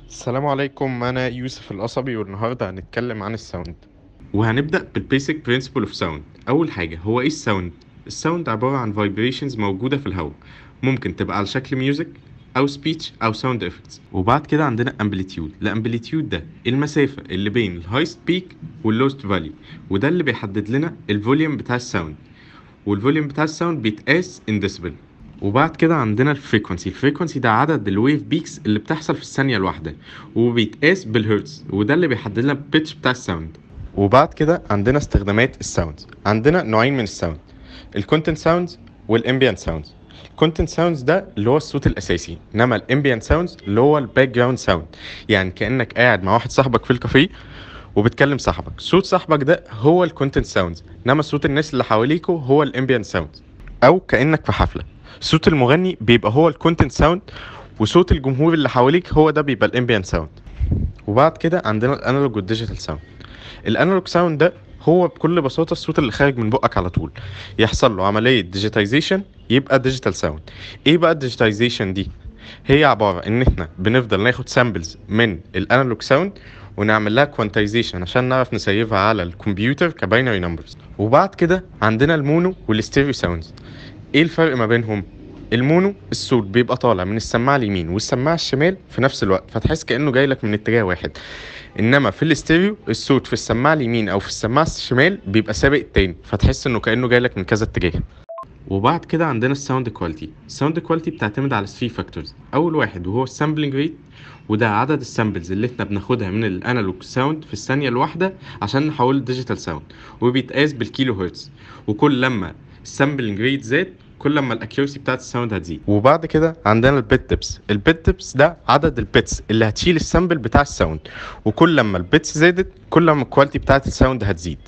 السلام عليكم انا يوسف القصبي والنهارده هنتكلم عن الساوند وهنبدا بالبيسك برنسبل اوف ساوند اول حاجه هو ايه الساوند الساوند عباره عن فايبريشنز موجوده في الهواء ممكن تبقى على شكل ميوزك او سبيتش او ساوند افكتس وبعد كده عندنا امبليتيود الامبليتيود ده المسافه اللي بين الهايست بيك واللوست فاليو وده اللي بيحدد لنا الفوليوم بتاع الساوند والفوليوم بتاع الساوند بيتقاس ان ديسبل وبعد كده عندنا الفريكونسي الفريكونسي ده عدد الويف بيكس اللي بتحصل في الثانيه الواحده وبيتقاس بالهرتز وده اللي بيحدد لنا البيتش بتاع الساوند وبعد كده عندنا استخدامات الساوندز عندنا نوعين من الساوند الكونتنت ساوندز والامبيانت ساوندز الكونتنت ساوندز ده اللي هو الصوت الاساسي انما الامبيانت ساوندز اللي هو الباك جراوند ساوند يعني كانك قاعد مع واحد صاحبك في الكافيه وبتكلم صاحبك صوت صاحبك ده هو الكونتنت ساوندز انما صوت الناس اللي حواليكوا هو الامبيانت ساوندز او كانك في حفله صوت المغني بيبقى هو الكونتنت ساوند وصوت الجمهور اللي حواليك هو ده بيبقى الامبيانت ساوند وبعد كده عندنا الانالوج والديجيتال ساوند الانالوج ساوند ده هو بكل بساطه الصوت اللي خارج من بقك على طول يحصل له عمليه ديجيتايزيشن يبقى ديجيتال ساوند ايه بقى الديجيتايزيشن دي هي عباره ان احنا بنفضل ناخد سامبلز من الانالوج ساوند ونعمل لها كوانتايزيشن عشان نعرف نسيفها على الكمبيوتر كباينري نمبرز وبعد كده عندنا المونو والستيريو ساوندز ايه الفرق ما بينهم المونو الصوت بيبقى طالع من السماعه اليمين والسماعه الشمال في نفس الوقت فتحس كانه جاي لك من اتجاه واحد انما في الاستيريو الصوت في السماعه اليمين او في السماعه الشمال بيبقى سابق التاني فتحس انه كانه جاي لك من كذا اتجاه وبعد كده عندنا الساوند كواليتي الساوند كواليتي بتعتمد على 3 فاكتورز اول واحد وهو السامبلنج ريت وده عدد السامبلز اللي احنا بناخدها من الانالوج ساوند في الثانيه الواحده عشان نحول ديجيتال ساوند وبيتقاس بالكيلو هرتز وكل لما السامبلنج ريت زاد كل لما الاكيورسي بتاعت الساوند هتزيد وبعد كده عندنا البيت تيبس البيت تيبس ده عدد البيتس اللي هتشيل السامبل بتاع الساوند وكل لما البيتس زادت كل لما الكواليتي بتاعت الساوند هتزيد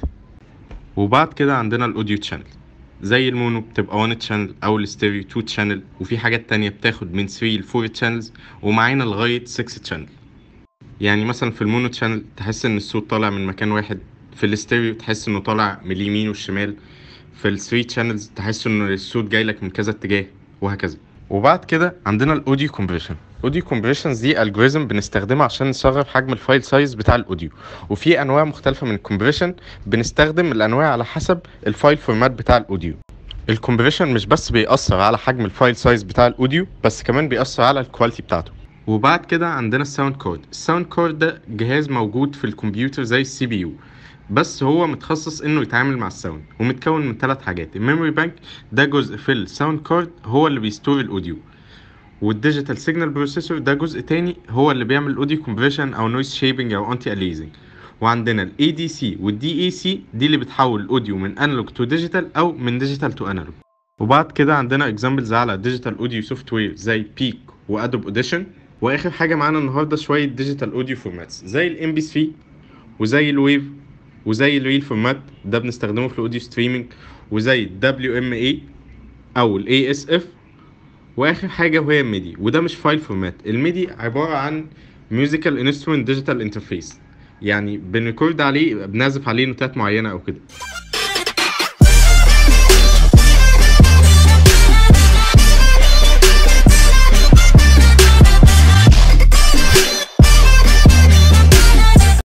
وبعد كده عندنا الاوديو تشانل زي المونو بتبقى 1 تشانل او الستيريو 2 تشانل وفي حاجات تانية بتاخد من 3 ل 4 تشانلز ومعانا لغاية 6 تشانل يعني مثلا في المونو تشانل تحس ان الصوت طالع من مكان واحد في الستيريو تحس انه طالع من اليمين والشمال في الثري تشانلز تحس ان الصوت جاي لك من كذا اتجاه وهكذا وبعد كده عندنا الاوديو كومبريشن اوديو كومبريشنز دي الجوريزم بنستخدمها عشان نصغر حجم الفايل سايز بتاع الاوديو وفي انواع مختلفه من الكومبريشن بنستخدم الانواع على حسب الفايل فورمات بتاع الاوديو الكومبريشن مش بس بيأثر على حجم الفايل سايز بتاع الاوديو بس كمان بيأثر على الكواليتي بتاعته وبعد كده عندنا الساوند كارد الساوند كارد ده جهاز موجود في الكمبيوتر زي السي بي يو بس هو متخصص انه يتعامل مع الساوند ومتكون من ثلاث حاجات الميموري بانك ده جزء في الساوند كارد هو اللي بيستور الاوديو والديجيتال سيجنال بروسيسور ده جزء تاني هو اللي بيعمل الاوديو كومبريشن او نويز شيبنج او انتي اليزنج وعندنا الاي دي سي والدي اي سي دي اللي بتحول الاوديو من انالوج تو ديجيتال او من ديجيتال تو انالوج وبعد كده عندنا اكزامبلز على ديجيتال اوديو سوفت وير زي بيك وادوب اوديشن واخر حاجه معانا النهارده شويه ديجيتال اوديو فورماتس زي الام بي 3 وزي الويف وزي الريل فورمات ده بنستخدمه في الاوديو ستريمينج وزي الدبليو ام اي او الاي اس اف واخر حاجه وهي الميدي وده مش فايل فورمات الميدي عباره عن ميوزيكال انسترومنت ديجيتال انترفيس يعني بنريكورد عليه بنعزف عليه نوتات معينه او كده